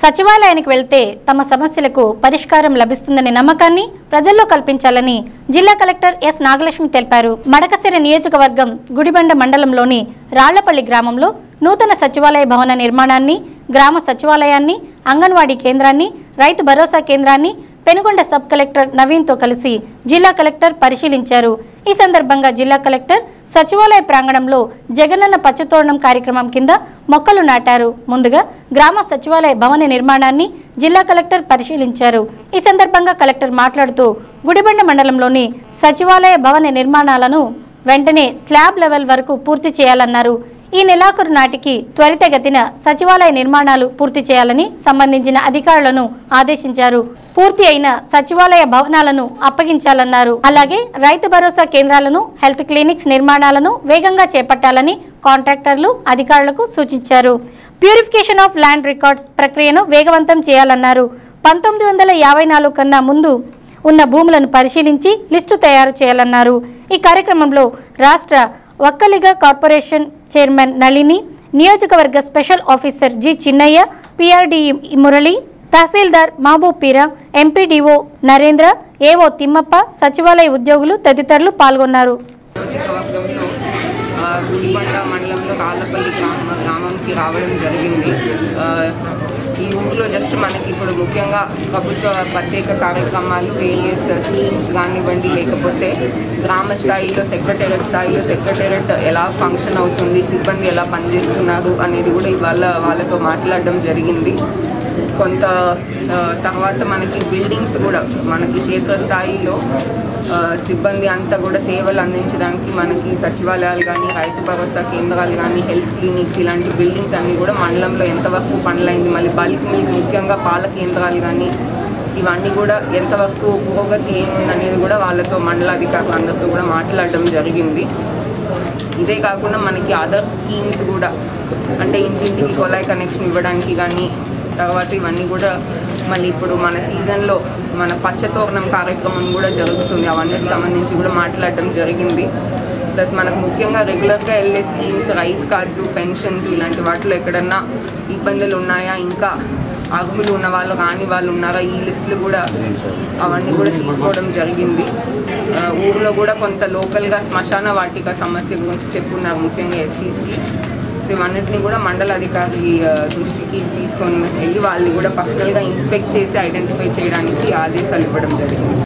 సచివాలయానికి వెళ్తే తమ సమస్యలకు పరిష్కారం లభిస్తుందనే నమ్మకాన్ని ప్రజల్లో కల్పించాలని జిల్లా కలెక్టర్ ఎస్ నాగలక్ష్మి తెలిపారు మడకసిర నియోజకవర్గం గుడిబండ మండలంలోని రాళ్లపల్లి గ్రామంలో నూతన సచివాలయ భవన నిర్మాణాన్ని గ్రామ సచివాలయాన్ని అంగన్వాడీ కేంద్రాన్ని రైతు భరోసా కేంద్రాన్ని పెనుగొండ సబ్ కలెక్టర్ నవీన్తో కలిసి జిల్లా కలెక్టర్ పరిశీలించారు ఈ సందర్భంగా జిల్లా కలెక్టర్ సచివాలయ ప్రాంగణంలో జగనన్న పచ్చతోరణం కార్యక్రమం కింద మొక్కలు నాటారు ముందుగా గ్రామ సచివాలయ భవన నిర్మాణాన్ని జిల్లా కలెక్టర్ పరిశీలించారు ఈ సందర్భంగా కలెక్టర్ మాట్లాడుతూ గుడిబండ మండలంలోని సచివాలయ భవన నిర్మాణాలను వెంటనే స్లాబ్ లెవెల్ వరకు పూర్తి చేయాలన్నారు ఈ నెలాఖరు నాటికి త్వరితగతిన సచివాలయ నిర్మాణాలు పూర్తి చేయాలని సంబంధించిన అధికారులను ఆదేశించారు పూర్తి అయిన సచివాలయ భవనాలను అప్పగించాలన్నారు అలాగే రైతు భరోసా కేంద్రాలను హెల్త్ క్లినిక్స్ నిర్మాణాలను వేగంగా చేపట్టాలని కాంట్రాక్టర్లు అధికారులకు సూచించారు ప్యూరిఫికేషన్ ఆఫ్ ల్యాండ్ రికార్డ్స్ ప్రక్రియను వేగవంతం చేయాలన్నారు పంతొమ్మిది వందల యాభై నాలుగు కన్నా ముందు ఉన్న భూములను పరిశీలించి లిస్టు తయారు చేయాలన్నారు ఈ కార్యక్రమంలో రాష్ట్ర ఒక్కలిగ కార్పొరేషన్ చైర్మన్ నళిని నియోజకవర్గ special officer G Chinnaiah PRD Murali tahsildar Mahaboob Peera MPDO Narendra AO Thimmappa సచివాలయ ఉద్యోగులు తదితరులు పాల్గొన్నారు నియోజకవర్గంలో ఆ, గుడిబండ మండలంలో రాళ్ళపల్లి గ్రామ గ్రామంకి రావడం జరిగింది ఆ, ఈ ఊర్లో జస్ట్ మనకి ఇప్పుడు ముఖ్యంగా ప్రభుత్వ ప్రత్యేక కార్యక్రమాలు వేరియస్ స్కీమ్స్ కానివ్వండి లేకపోతే గ్రామ స్థాయిలో సెక్రటేరియట్ స్థాయిలో సెక్రటేరియట్ ఎలా ఫంక్షన్ అవుతుంది సిబ్బంది ఎలా పనిచేస్తున్నారు అనేది కూడా ఇవాళ వాళ్ళతో మాట్లాడడం జరిగింది కొంత ఆ, తర్వాత మనకి బిల్డింగ్స్ కూడా మనకి క్షేత్రస్థాయిలో ఆ, సిబ్బంది అంతా కూడా సేవలు అందించడానికి మనకి సచివాలయాలు కానీ రైతు భరోసా కేంద్రాలు కానీ హెల్త్ క్లినిక్స్ ఇలాంటి బిల్డింగ్స్ అన్నీ కూడా మండలంలో ఎంతవరకు పనులైంది మళ్ళీ బల్క్ మిల్క్ ముఖ్యంగా పాల కేంద్రాలు కానీ ఇవన్నీ కూడా ఎంతవరకు పురోగతి ఏముంది అనేది కూడా వాళ్ళతో మండలాధికారులు అందరితో కూడా మాట్లాడడం జరిగింది ఇదే కాకుండా మనకి అదర్ స్కీమ్స్ కూడా అంటే ఇంటింటికి కొలాయి కనెక్షన్ ఇవ్వడానికి కానీ తర్వాత ఇవన్నీ కూడా మళ్ళీ ఇప్పుడు మన సీజన్లో మన పచ్చతోరణం కార్యక్రమం కూడా జరుగుతుంది అవన్నిటికి సంబంధించి కూడా మాట్లాడడం జరిగింది ప్లస్ మనకు ముఖ్యంగా రెగ్యులర్గా వెళ్ళే స్కీమ్స్ రైస్ కార్డ్స్ పెన్షన్స్ ఇలాంటి వాటిలో ఎక్కడన్నా ఇబ్బందులు ఉన్నాయా ఇంకా అర్హులు ఉన్న వాళ్ళు రాని వాళ్ళు ఉన్నారా ఈ లిస్టులు కూడా అవన్నీ కూడా తీసుకోవడం జరిగింది ఆ, ఊర్లో కూడా కొంత లోకల్గా శ్మశాన వాటిక సమస్య గురించి చెప్పున్నారు ముఖ్యంగా ఎస్సీస్కి ఇవన్నింటినీ కూడా మండల అధికారి ఆ, దృష్టికి తీసుకొని వెళ్ళి వాళ్ళు కూడా పర్సనల్గా ఇన్స్పెక్ట్ చేసి ఐడెంటిఫై చేయడానికి ఆదేశాలు ఇవ్వడం జరిగింది